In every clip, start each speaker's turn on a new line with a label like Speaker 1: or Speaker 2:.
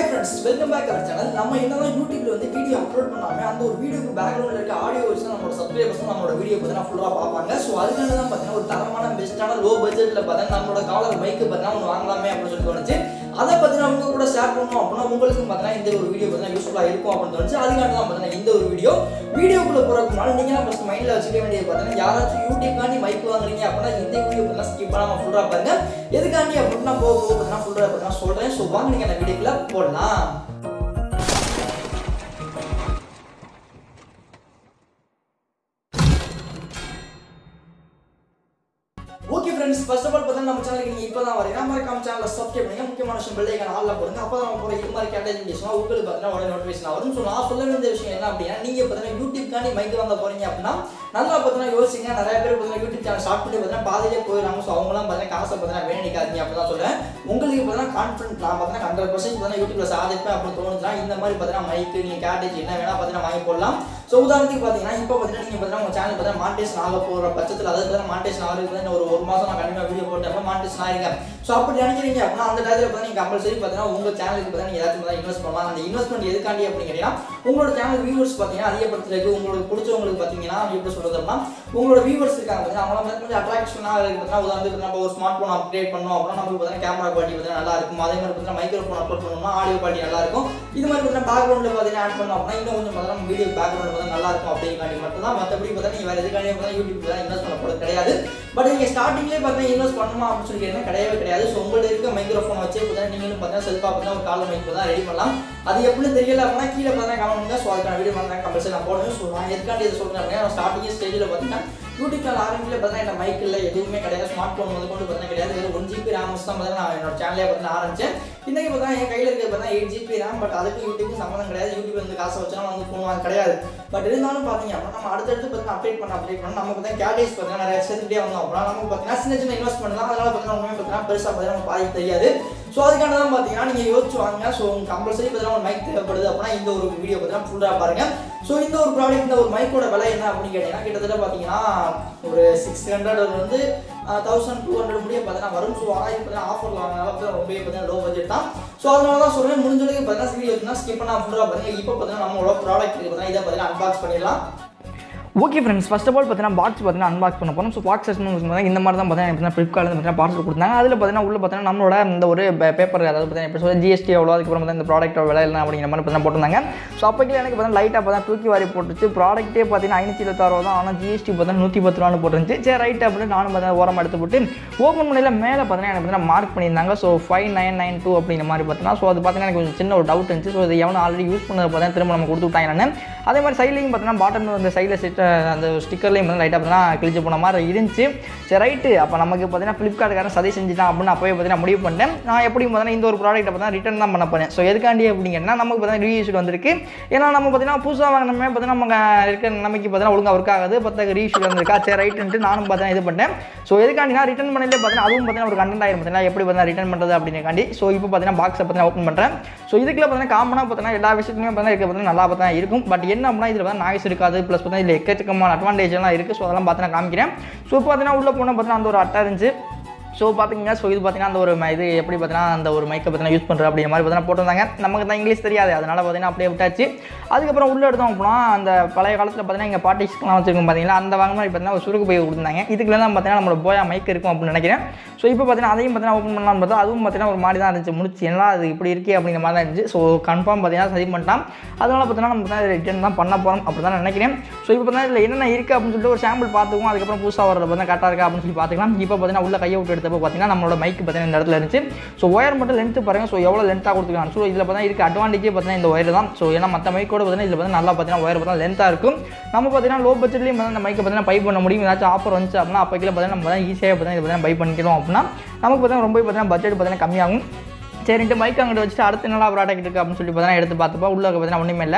Speaker 1: friends welcome back அவர் channel நம்ம என்னதான் யூடியூப்ல வந்து வீடியோ அப்லோட் பண்ணாம அந்த ஒரு வீடியோக்கு பேக்ரவுண்ட்ல இருக்க ஆடியோ வச்சு நம்மளோட சப்ஸ்கிரைபர்ஸ் நம்மளோட வீடியோ பார்த்தீங்கன்னா ஃபுல்லாக பார்ப்பாங்க ஸோ அதனால தான் பார்த்தீங்கன்னா ஒரு தரமான பெஸ்ட்டான லோ பட்ஜெட்ல பார்த்தீங்கன்னா நம்மளோட காலர் மைக்கு பார்த்தீங்கன்னா ஒன்று வாங்கலாமே அப்படின்னு சொல்லி தோணுச்சு அதை பார்த்தீங்கன்னா உங்க கூட ஷேர் பண்ணணும் அப்படின்னா உங்களுக்கும் பார்த்தீங்கன்னா இந்த ஒரு வீடியோ பார்த்தீங்கன்னா யூஸ்ஃபுல்லாக இருக்கும் அப்படின்னு தோணுச்சு அதுக்காக தான் பார்த்தீங்கன்னா இந்த ஒரு வீடியோ வீடியோக்குள்ள போகிறதுக்கு முன்னாடி நீங்கள் ஃபஸ்ட் மைண்டில் வச்சுக்க வேண்டியது பார்த்தீங்கன்னா யாராச்சும் யூடியூப்காண்டி மைக் வாங்குறீங்க அப்படின்னா இந்த வீடியோ பார்த்தீங்கன்னா ஸ்கிப் பண்ணாமல் ஃபுல்லாக பாருங்க எதுக்காண்டி அப்படின்னா போக போக பார்த்தீங்கன்னா ஃபுல்லாக பார்த்தீங்கன்னா சொல்கிறேன் ஸோ வாங்க நீங்கள் அந்த வீடியோக்குள்ள போடலாம் okay friends first of all பார்த்தா நம்ம சேனலுக்கு நீங்கள் இப்போ தான் வரீங்க மறக்காம சேனலை சப்ஸ்கிரைப் பண்ணுங்க முக்கியமான விஷயம் பெல் ஐக்கான ஆல்ல போடுங்க அப்போ தான் போகிற இது மாதிரி கேட்டேஜ் வீடியோஸ்லாம் உங்களுக்கு பார்த்தீங்கன்னா உடனே நோட்டிஃபிகேஷன் வரும் ஸோ நான் சொல்ல வேண்டிய விஷயம் என்ன அப்படின்னா நீங்கள் பார்த்தீங்கன்னா யூடியூப்காண்டி மைக் வாங்க போறீங்க அப்படின்னா நல்லா பார்த்தீங்கன்னா யோசிங்க நிறைய பேர் பார்த்தீங்கன்னா யூடியூப் சேனல் ஸ்டார்ட் பண்ணி பார்த்தீங்கன்னா பாதியிலே போயிடறாங்க ஸோ அவங்களாம் பார்த்தீங்கன்னா காசை பார்த்தீங்கன்னா வேணிக்காதீங்க அப்படி தான் சொல்லுவேன் உங்களுக்கு பார்த்தீங்கன்னா கான்ஃபிடன்ட் நான் பார்த்தீங்கன்னா ஹண்ட்ரட் பர்சன்ட் பார்த்தீங்கன்னா யூடியூப்ல சாதிப்பேன் அப்படின்னு தோணுச்சுன்னா இந்த மாதிரி பார்த்தீங்கன்னா மைக்கு நீங்கள் கேட்டேஜ் என்ன வேணா பார்த்தீங்கன்னா வாங்கி போடலாம் ஸோ உதாரணத்துக்கு பார்த்தீங்கன்னா இப்போ பார்த்தீங்கன்னா நீங்கள் பார்த்தீங்கன்னா உங்கள் சேனல் பார்த்தீங்கன்னா மாண்டேஷன் ஆக போகிற பட்சத்தில் அதாவது பார்த்தீங்கன்னா மாண்டேஷன் ஆகிறது ஒரு ஒரு மாதம் நான் கண்டிப்பாக வீடியோ போட்டப்ப மாண்டேஷன் ஆயிருங்க ஸோ அப்படி நினைக்கிறீங்க அப்படின்னா அந்த டயத்தில் பார்த்தீங்கன்னா நீங்கள் கம்பல்சரி பார்த்தீங்கன்னா உங்கள் சேனலுக்கு பார்த்தீங்கன்னா நீங்கள் ஏதாச்சும் பார்த்தா இன்வெஸ்ட் பண்ணலாம் அந்த இன்வெஸ்ட்மெண்ட் எதுக்காண்டி அப்படின்னு கேட்டீங்கன்னா உங்களோட சேனல் வியூவர்ஸ் பார்த்தீங்கன்னா அதிகப்படுத்துறதுக்கு உங்களுக்கு பிடிச்சவங்களுக்கு பார்த்தீங்கன்னா எப்படி சொல்றது அப்படின்னா உங்களோட வியூவர்ஸ் இருக்காங்க பார்த்தீங்கன்னா அவங்கள வந்து கொஞ்சம் அட்ராக்ஷனாக இருக்கு பார்த்தீங்கன்னா உதாரணத்துக்கு நம்ம ஒரு ஸ்மார்ட் ஃபோன் அப்கிரேட் பண்ணோம் அப்படின்னா நமக்கு பார்த்தீங்கன்னா கேமரா குவாலிட்டி பார்த்தீங்கன்னா நல்லா இருக்கும் அதே மாதிரி பார்த்தீங்கன்னா மைக்ரோஃபோன் அப்லோட் பண்ணோம்னா ஆடியோ குவாலிட்டி நல்லா இருக்கும் இது மாதிரி பார்த்தீங்கன்னா பேக்ரவுண்டில் பார்த்தீங்கன்னா ஆட் பண்ணோம் அப்படின்னா இன்னும் கொஞ்சம் பார்த்தீங்கன்னா வீடியோ பேக்ரவுண்ட் பார்த்தா நல்லா இருக்கும் அப்படிங்காண்டி மட்டும் தான் மற்றபடி பார்த்தா நீங்கள் வேறு எதுக்காண்டி பார்த்தா யூடியூப் தான் இன்வெஸ்ட் பண்ண போகிறது கிடையாது பட் நீங்கள் ஸ்டார்டிங்லேயே பார்த்தீங்கன்னா இன்வெஸ்ட் பண்ணுமா அப்படின்னு சொல்லி கேட்டீங்கன்னா கிடையவே கிடையாது ஸோ உங்கள்ட்ட இருக்க மைக்ரோஃபோன் வச்சு பார்த்தீங்கன்னா நீங்களும் பார்த்தீங்கன்னா செல்ஃபாக பார்த்தீங்கன்னா ஒரு கால் மைக் தான் ரெடி பண்ணலாம் அது எப்படி தெரியல அப்படின்னா கீழே பார்த்தீங்கன்னா கமெண்ட் பண்ணுங்க ஸோ அதுக்கான வீடியோ பார்த்தா கம்பல்சரி நான் போடுவேன் ஸோ நான் எதுக்காண்டி இதை சொல்கிறேன் அப்படின்னா ஸ்டார்டிங் ஸ்டேஜில் பார்த்தீங்கன்னா யூடியூப் சேனல் ஆரம்பிக்கல பார்த்தீங்கன்னா இந்த மைக் இல்லை எதுவுமே கிடையாது ஸ்மார்ட் ஃபோன் வந்து கொண்டு பார்த்தீங்கன்னா கிடையாது வெறும் ஒன் ஜிபி ரேம்ஸ் தான் பார்த்தீங்கன்னா நான் என்னோட சேனலே பார்த்தீங்கன்னா ஆரம்பிச்சேன் இன்னைக்கு பார்த்தீங்கன்னா என் கையில் இருக்கிறது பார்த்தீங்கன்னா எயிட் ஜிபி ரேம் பட் அதுக்கு யூடியூப் சம்மந்தம் கிடையாது யூடியூப் வந்து காசை வச்சாலும் வந்து ஃபோன் வாங்க கிடையாது பட் இருந்தாலும் பார்த்தீங்க அப்படின்னா நம்ம அடுத்தடுத்து பார்த்தீங்கன்னா அப்டேட் பண்ண அப்டேட் பண்ண நம்ம பார்த்தீங்கன்னா கேட்டேஜ் பார்த்தீங்கன்னா நிறைய சேர்த்துட்டே வந்தோம் அப்படின்னா நமக்கு பார்த்தீங்கன்னா சின்ன சின்ன இன்வெஸ்ட்மெண்ட் தான் அதனால பார்த்தீங்கன்னா உண்மையாக பார்த்தீங்கன்னா பெருசாக பார்த்தீங்கன்னா நமக்கு பாதிப்பு தெரியாது ஸோ அதுக்கான தான் பார்த்தீங்கன்னா நீங்கள் யோசிச்சு வாங்க ஸோ உங்களுக்கு கம்பல்சரி பார்த்தீங்கன்னா ஒரு மைக் தேவைப்படுது அப்படின்னா இந்த ஒரு வீடியோ பார்த்தீங்கன்னா ஃபுல்லாக பாருங்க ஸோ இந்த ஒரு ப்ராடக்ட் இந்த ஒரு மைக்கோட விலை என்ன அப்படின்னு கேட்டீங்கன்னா கிட்டத்தட்ட பார்த்தீங்கன்னா ஒரு சிக்ஸ் ஹண்ட்ரட் வந்து தௌசண்ட் டூ ஹண்ட்ரட் முடிய பார்த்தீங்கன்னா வரும் ஸோ ஆனால் இது பார்த்தீங்கன்னா ஆஃபர் வாங்கினால பார்த்தீங்கன்னா ரொம்ப பார்த்தீங்கன்னா லோ பட்ஜெட் தான் ஸோ அதனால தான் சொல்கிறேன் முடிஞ்சளவுக்கு பார்த்தீங்கன்னா வீடியோ பார்த்தீங்கன்னா ஸ்கிப் பண்ணால் ஃபுல்லாக பார்த்தீங்கன்னா இப்போ பார்த்தீங்கன்னா நம்மளோட ப்ராடக்ட் பார்த்தீங்கன்னா இதை பார்த்தீங்கன்னா அன்பாக்ஸ் பண்ணிடலாம்
Speaker 2: okay friends first of all பார்த்தீங்கன்னா பாக்ஸ் பார்த்தீங்கன்னா அன்பாக்ஸ் பண்ண போகிறோம் ஸோ பாக்ஸ் பார்த்தீங்கன்னா இந்த மாதிரி தான் பார்த்தீங்கன்னா பார்த்தீங்கன்னா ஃப்ளிப்கார்ட்டில் பார்த்தீங்கன்னா பார்சல் கொடுத்தாங்க அதில் பார்த்தீங்கன்னா உள்ள பார்த்தீங்கன்னா நம்மளோட இந்த ஒரு பேப்பர் அதாவது பார்த்தீங்கன்னா எப்படி சொல்ல ஜிஎஸ்டி எவ்வளோ அதுக்கப்புறம் பார்த்தீங்கன்னா இந்த ப்ராடக்ட்டோட விலை என்ன அப்படிங்கிற மாதிரி பார்த்தீங்கன்னா போட்டிருந்தாங்க ஸோ அப்போக்கே எனக்கு பார்த்தீங்கன்னா லைட்டாக பார்த்தீங்கன்னா தூக்கி வாரி போட்டுச்சு ப்ராடக்ட்டே பார்த்தீங்கன்னா ஐநூற்றி இருபத்தாறு தான் ஆனால் ஜிஎஸ்டி பார்த்தீங்கன்னா நூற்றி பத்து ரூபான்னு போட்டுருந்துச்சு சரி ரைட் அப்படின்னு நானும் பார்த்தீங்கன்னா ஓரமாக எடுத்து போட்டு ஓப்பன் பண்ணியில் மேலே பார்த்தீங்கன்னா எனக்கு பார்த்தீங்கன்னா மார்க் பண்ணியிருந்தாங்க so five nine nine two அப்படிங்கிற மாதிரி பார்த்தீங்கன்னா ஸோ அது பார்த்தீங்கன்னா எனக்கு கொஞ்சம் சின்ன ஒரு டவுட் இருந்துச்சு ஸோ இது எவனும் ஆல்ரெடி யூஸ் பண்ணதை பார்த்தீங்கன்னா திரும்ப நம்ம கொடுத்து விட்டாங்க நான் அதே மாதிரி சைட்லையும் பார்த்தீங்கன்னா பாட்டன் அந்த சைடில் செட் அந்த ஸ்டிக்கர்லையும் வந்து லைட்டாக பார்த்தீங்கன்னா கிழிச்சு போன மாதிரி இருந்துச்சு சரி ரைட்டு அப்போ நமக்கு பார்த்தீங்கன்னா ஃப்ளிப்கார்ட்காரன் சதி செஞ்சுட்டான் அப்படின்னு அப்போயே பார்த்தீங்கன்னா முடிவு பண்ணிட்டேன் நான் எப்படியும் பார்த்தீங்கன்னா இந்த ஒரு ப்ராடக்ட்டை பார்த்தீங்கன்னா ரிட்டர்ன் தான் பண்ண போறேன் ஸோ எதுக்காண்டி அப்படிங்கன்னா நமக்கு பார்த்தீங்கன்னா ரீஇஷ்யூட் வந்திருக்கு ஏன்னா நம்ம பார்த்தீங்கன்னா புதுசாக வாங்கினமே பார்த்தீங்கன்னா நம்ம இருக்க நமக்கு பார்த்தீங்கன்னா ஒழுங்காக ஒர்க் ஆகுது பத்தக்கு ரீஇஷ்யூட் வந்திருக்கா சரி ரைட்டுன்ட்டு நானும் பார்த்தீங்கன்னா இது பண்ணேன் ஸோ எதுக்காண்டினா ரிட்டர்ன் பண்ணலே பார்த்தீங்கன்னா அதுவும் பார்த்தீங்கன்னா ஒரு கண்டென்ட் ஆயிரும் பார்த்தீங்கன்னா எப்படி பார்த்தீங்கன்னா ரிட்டர்ன் பண்ணுறது அப்படிங்காண்டி ஸோ இப்போ பார்த்தீங்கன்னா பாக்ஸை பார்த்தீங்கன்னா ஓப்பன் பண்ணுறேன் ஸோ இதுக்குள்ள பார்த்தீங்கன்னா காமனாக பார்த்தீங்கன்னா எல்லா விஷயத்துலையுமே பார்த்தீங்கன்னா இருக்க பார்த்தீங்கன்னா நல்லா பார்த்தீங்கன்னா இருக்கும் பட் என்ன அப்படின்னா இதில் வந்து நாய்ஸ் இருக்காது ப்ளஸ் பார்த்தீங்கன்னா இதில் எக்கச்சக்கமான அட்வான்டேஜ் எல்லாம் இருக்குது ஸோ அதெல்லாம் பார்த்தீங்கன்னா காமிக்கிறேன் ஸோ பார்த்தீங்கன்னா உள்ளே போனால் பார்த்தீங்கன்னா அந்த ஒரு அட்டை இருந்துச்சு ஸோ பார்த்தீங்கன்னா ஸோ இது பார்த்தீங்கன்னா அந்த ஒரு ம- இது எப்படி பார்த்தீங்கன்னா அந்த ஒரு மைக்கை பார்த்தீங்கன்னா யூஸ் பண்ணுற அப்படிங்கிற மாதிரி பார்த்தீங்கன்னா போட்டிருந்தாங்க நமக்கு தான் இங்கிலீஷ் தெரியாது அதனால் பார்த்தீங்கன்னா அப்படியே விட்டாச்சு அதுக்கப்புறம் உள்ளே எடுத்தோம் அப்படின்னா அந்த பழைய காலத்தில் பார்த்தீங்கன்னா இங்கே பாட்டிஸ்க்கெலாம் வச்சிருக்கோம் பார்த்தீங்களா அந்த வாங்க மாதிரி பார்த்தீங்கன்னா ஒரு சுருக்கு பை கொடுத்தாங்க இதுக்குள்ள தான் பார்த்தீங்கன்னா நம்மளோட போயா மைக் இருக்கும் அப்படின்னு நினைக்கிறேன் ஸோ இப்போ பார்த்தீங்கன்னா அதையும் பார்த்தீங்கன்னா ஓப்பன் பண்ணலாம்னு பார்த்தா அதுவும் பார்த்தீங்கன்னா ஒரு மாதிரி தான் இருந்துச்சு முடிச்சு என்ன அது இப்படி இருக்கே அப்படிங்கிற மாதிரி தான் இருந்துச்சு ஸோ கன்ஃபார்ம் பார்த்தீங்கன்னா சரி பண்ணிட்டான் அதனால பார்த்தீங்கன்னா நம்ம பார்த்தீங்கன்னா ரிட்டர்ன் தான் பண்ண போகிறோம் அப்படி தான் நினைக்கிறேன் ஸோ இப்போ பார்த்தீங்கன்னா இதில் என்னென்ன இருக்குது அப்படின்னு சொல்லிட்டு ஒரு சாம்பிள் பார்த்துக்குவோம் அதுக்கப்புறம் புதுசாக வரது பார்த்தீங்கன்னா கரெக்டாக இருக்கா அப்படின்னு சொல்லி பார்த்துக்கலாம் இப்போ பார்த்தீங்கன்னா உள்ள கையை விட்டு எடுத்தப்போ பார்த்தீங்கன்னா நம்மளோட மைக் பார்த்தீங்கன்னா இந்த இடத்துல இருந்துச்சு ஸோ ஒயர் மட்டும் லென்த்து பாருங்கள் ஸோ எவ்வளோ லென்த்தாக கொடுத்துருக்காங்க ஸோ இதில் பார்த்தீங்கன்னா இருக்க அட்வான்டேஜே பார்த்தீங்கன்னா இந்த ஒயர் தான் ஸோ ஏன்னா மற்ற மைக்கோட பார்த்தீங்கன்னா இதில் பார்த்தீங்கன்னா நல்லா பார்த்தீங்கன்னா ஒயர் பார்த்தீங்கன்னா லென்த்தாக இருக்கும் நம்ம பார்த்தீங்கன்னா லோ பட்ஜெட்லேயும் பார்த்தீங்கன்னா இந்த மைக்கை பார்த்தீங்கன்னா பை பண்ண முடியும் ஏதாச்சும் ஆஃபர் வந்துச்சு அப்படின்னா அப்போ பார்த்தீங்கன்னா நம்ம தான் ஈஸியாக பார்த்தீங்கன்னா இதை பார்த்தீங்கன்னா பை பண்ணிக்கிறோம் அப்படின்னா நமக்கு பார்த்தீங்கன்னா ரொம்ப பார்த்தீங்கன்னா பட்ஜெட் பார்த்தீங்கன்னா கம்மியாகும் சரின்ட்டு மைக் அங்கிட்ட வச்சுட்டு அடுத்து நல்லா ப்ராடக்ட் இருக்குது அப்படின்னு சொல்லி பார்த்தீங்கன்னா எடுத்து பார்த்தப்போ உள்ள பார்த்தீங்கன்னா ஒன்றுமே இல்லை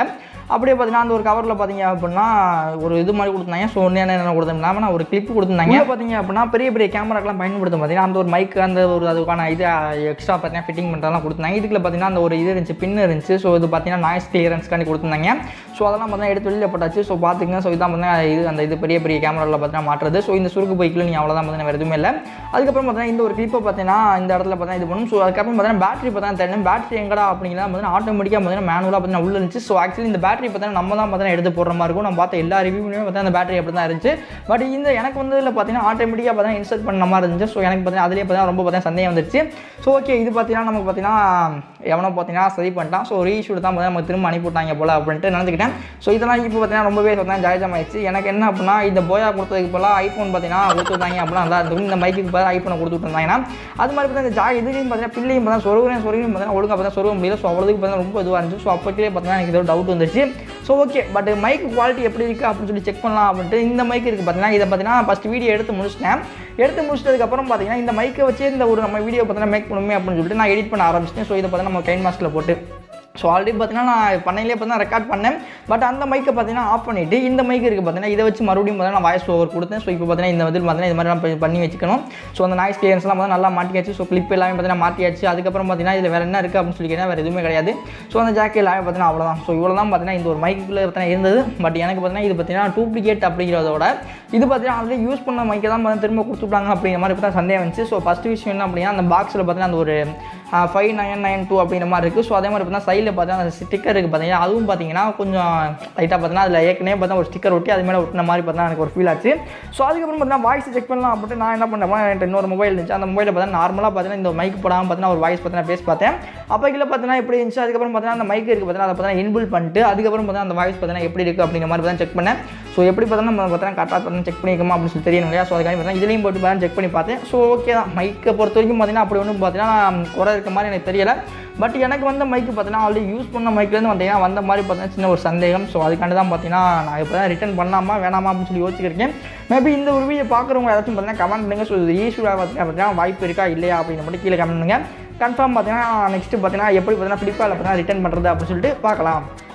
Speaker 2: அப்படியே பார்த்தீங்கன்னா அந்த ஒரு கவரில் பார்த்தீங்க அப்படின்னா ஒரு இது மாதிரி கொடுத்தாங்க ஸோ ஒன்று என்ன கொடுத்தோம்னா நான் ஒரு கிளிப் கொடுத்துருந்தாங்க உள்ள பார்த்தீங்க அப்படின்னா பெரிய பெரிய கேமராக்கெலாம் பயன்படுத்தும் பார்த்தீங்கன்னா அந்த ஒரு மைக் அந்த ஒரு அதுக்கான இது எக்ஸ்ட்ரா பார்த்தீங்கன்னா ஃபிட்டிங் பண்ணுறதெல்லாம் கொடுத்தாங்க இதுக்குள்ள பார்த்தீங்கன்னா அந்த ஒரு இது இருந்துச்சு பின் இருந்துச்சு ஸோ இது பார்த்தீங்கன்னா நாய்ஸ் கிளியரன்ஸ்க்காண்டி கொடுத்துருந்தாங்க ஸோ அதெல்லாம் பார்த்தீங்கன்னா எடுத்து வெளியில் போட்டாச்சு ஸோ பார்த்துங்க ஸோ இதான் பார்த்தீங்கன்னா இது அந்த இது பெரிய பெரிய கேமராவில் பார்த்தீங்கன்னா மாட்டுறது ஸோ இந்த சுருக்கு பைக்கில் நீங்கள் அவ்வளோதான் பார்த்தீங்கன்னா வேறு எதுவுமே இல்லை அதுக்கப்புறம் பார்த்தீங்கன்னா இந்த ஒரு கிளிப்பை பார்த்தீங்கன்னா இந்த இடத்துல பார்த்தீங்கன்னா இது பண்ணும் ஸோ அதுக்கப்புறம் பார்த்தீங்கன்னா பேட்டரி பார்த்தீங்கன்னா தெரியும் பேட்டரி எங்கடா அப்படிங்கிறத பார்த்தீங்கன்னா ஆட்டோமேட்டிக்காக பார்த்தீங்கன்னா மேனுவலாக பார்த்தீங்கன்னா உள்ள இருந்துச்சு ஸோ ஆக்சுவலி இந்த பேட்டரி பார்த்தீங்கன்னா நம்ம தான் பார்த்தீங்கன்னா எடுத்து போடுற மாதிரி இருக்கும் நம்ம பார்த்த எல்லா ரிவ்யூலையுமே பார்த்தீங்கன்னா அந்த பேட்டரி அப்படி தான் இருந்துச்சு பட் இந்த எனக்கு வந்து இதில் பார்த்தீங்கன்னா ஆட்டோமேட்டிக்காக பார்த்தீங்கன்னா இன்சர்ட் பண்ண மாதிரி இருந்துச்சு ஸோ எனக்கு பார்த்தீங்கன்னா அதிலே பார்த்தீங்கன்னா ரொம்ப பார்த்தீங்கன்னா சந்தேகம் வந்துருச்சு ஸோ ஓகே இது பார்த்தீங்கன்னா நமக்கு பார்த்தீங்கன்னா எவனோ பார்த்தீங்கன்னா சரி பண்ணிட்டான் ஸோ ரீஷூட் தான் பார்த்தீங்கன்னா நம்ம திரும்ப அனுப்பிவிட்டாங்க போல அப்படின்ட்டு நினச்சிக்கிட்டேன் ஸோ இதெல்லாம் இப்போ பார்த்தீங்கன்னா ரொம்பவே பார்த்தீங்கன்னா ஜாயஜம் ஆயிடுச்சு எனக்கு என்ன அப்படின்னா இந்த போயா கொடுத்ததுக்கு போல ஐஃபோன் பார்த்தீங்கன்னா கொடுத்துருந்தாங்க அப்படின்னா நல்லா இருக்கும் இந்த மைக்குக்கு பதிலாக ஐஃபோனை கொடுத்துட்டு இருந்தாங்கன்னா அது மாதிரி பார்த்தீங்கன்னா இந்த ஜா இதுலையும் பார்த்தீங்கன்னா பிள்ளையும் பார்த்தா சொருகிறேன் சொருகிறேன் பார்த்தீங்கன்னா ஒழுங்காக பார்த்தா சொருக முடியல ஸோ அவ்வளோதுக்கு பார்த்தீங்கன்னா ரொம்ப இதுவாக இருந்துச்சு ஸோ அப்போக்கே பார்த்தீங்கன்னா எனக்கு ஏதோ டவுட் வந்துருச்சு so okay but mic quality எப்படி இருக்குது அப்படின்னு சொல்லி செக் பண்ணலாம் அப்படின்ட்டு இந்த மைக் இருக்குது பார்த்தீங்கன்னா இதை பார்த்தீங்கன்னா ஃபஸ்ட் வீடியோ எடுத்து முடிச்சிட்டேன் எடுத்து முடிச்சதுக்கப்புறம் பார்த்தீங்கன்னா இந்த மைக்கை வச்சு இந்த ஒரு நம்ம வீடியோ பார்த்தீங்கன்னா மேக் பண்ணுமே அப்படின்னு சொல்லிட்டு நான் எடிட் பண்ண ஆரம்பிச்சிட்டேன் ஸோ இதை பார்த்தீங்கன்னா நம்ம கைன் மாஸ்டரில் போட்டு ஸோ ஆல்ரெடி பார்த்தீங்கன்னா நான் பண்ணையிலே பார்த்தீங்கன்னா ரெக்கார்ட் பண்ணேன் பட் அந்த மைக்கை பார்த்தீங்கன்னா ஆஃப் பண்ணிவிட்டு இந்த மைக் இருக்குது பார்த்தீங்கன்னா இதை வச்சு மறுபடியும் பார்த்தீங்கன்னா வாய்ஸ் ஓவர் கொடுத்தேன் ஸோ இப்போ பார்த்தீங்கன்னா இந்த இதில் பார்த்தீங்கன்னா இது மாதிரி நம்ம பண்ணி வச்சுக்கணும் ஸோ அந்த நாய்ஸ் கிளியன்ஸ்லாம் பார்த்தா நல்லா மாட்டியாச்சு ஸோ கிளிப் எல்லாமே பார்த்தீங்கன்னா மாட்டியாச்சு அதுக்கப்புறம் பார்த்தீங்கன்னா இதில் வேறு என்ன இருக்குது அப்படின்னு சொல்லி கேட்டால் வேறு எதுவுமே கிடையாது ஸோ அந்த ஜாக்கெட் எல்லாமே பார்த்தீங்கன்னா அவ்வளோதான் ஸோ இவ்வளோ தான் பார்த்தீங்கன்னா இந்த ஒரு மைக்குள்ளே பார்த்தீங்கன்னா இருந்தது பட் எனக்கு பார்த்தீங்கன்னா இது பார்த்தீங்கன்னா டூப்ளிகேட் அப்படிங்கிறதோட இது பார்த்தீங்கன்னா ஆல்ரெடி யூஸ் பண்ண மைக்கை தான் பார்த்தீங்கன்னா திரும்ப கொடுத்துட்டாங்க அப்படிங்கிற மாதிரி பார்த்தா சந்தேகம் வந்துச்சு ஸோ ஃபஸ்ட்டு விஷயம் என்ன அப்படின்னா அந்த பாக்ஸில் பார்த்தீங்கன்னா அந்த ஒரு ஃபைவ் நைன் நைன் டூ அப்படிங்கிற மாதிரி இருக்குது ஸோ அதே மாதிரி பார்த்தீங்கன்னா சைடில் பார்த்தீங்கன்னா அந்த ஸ்டிக்கர் இருக்குது பார்த்தீங்கன்னா அதுவும் பார்த்தீங்கன்னா கொஞ்சம் லைட்டாக பார்த்தீங்கன்னா அதில் ஏற்கனவே பார்த்தா ஒரு ஸ்டிக்கர் ஒட்டி அது மேலே ஒட்டின மாதிரி பார்த்தா எனக்கு ஒரு ஃபீல் ஆச்சு ஸோ அதுக்கப்புறம் பார்த்தீங்கன்னா வாய்ஸ் செக் பண்ணலாம் அப்படின்ட்டு நான் என்ன பண்ணேன் என்கிட்ட இன்னொரு மொபைல் இருந்துச்சு அந்த மொபைலில் பார்த்தீங்கன்னா நார்மலாக பார்த்தீங்கன்னா இந்த மைக் போடாமல் பார்த்தீங்கன்னா ஒரு வாய்ஸ் பார்த்தீங்கன்னா பேசி பார்த்தேன் அப்போ கீழே பார்த்தீங்கன்னா எப்படி இருந்துச்சு அதுக்கப்புறம் பார்த்தீங்கன்னா அந்த மைக் இருக்குது பார்த்தீங்கன்னா அதை பார்த்தீங்கன்னா இன்பில் பண்ணிட்டு அதுக்கப்புறம் பார்த்தீங்கன்னா அந்த வாய்ஸ் பார்த்தீங்கன்னா எப்படி இருக்குது அப்படிங்கிற மாதிரி பார்த்தா செக் பண்ணேன் ஸோ எப்படி பார்த்தீங்கன்னா நம்ம பார்த்தீங்கன்னா கரெக்டாக பார்த்தீங்கன்னா செக் பண்ணிக்கமா அப்படின்னு சொல்லி தெரியணும் இல்லையா ஸோ அதுக்காக பார்த்தீங்கன்னா இதுலேயும் போட்டு பார்த்தா செக் பண்ணி பார்த்தேன் ஸோ ஓகே தான் மைக்கை பொறுத்த வரைக்கும் பார்த்தீங்கன்னா அப்படி ஒன்றும் பார்த்தீங்கன்னா குறை இருக்க மாதிரி எனக்கு தெரியல பட் எனக்கு வந்த மைக்கு பார்த்தீங்கன்னா ஆல்ரெடி யூஸ் பண்ண மைக்லேருந்து வந்தீங்கன்னா வந்த மாதிரி பார்த்தீங்கன்னா சின்ன ஒரு சந்தேகம் ஸோ அதுக்காண்டி தான் பார்த்தீங்கன்னா நான் இப்போ தான் ரிட்டன் பண்ணலாமா வேணாமா அப்படின்னு சொல்லி யோசிச்சிருக்கேன் மேபி இந்த ஒரு வீடியோ பார்க்குறவங்க ஏதாச்சும் பார்த்தீங்கன்னா கமெண்ட் பண்ணுங்க ஸோ இது ஈஸ்வரா பார்த்தீங்கன்னா வாய்ப்பு இருக்கா இல்லையா அப்படின்னு மட்டும் கீழே கமெண்ட் பண்ணுங்க கன்ஃபார்ம் பார்த்தீங்கன்னா நெக்ஸ்ட்டு பார்த்தீங்கன்னா எப்படி பார்த்தீங்கன்னா ஃப்ளிப்கார்ட்டில் பார்த்தீங்கன்னா ரிட்டன் பண்ணுறது அப்படின்னு சொல்லிட்டு பார்க்கலாம்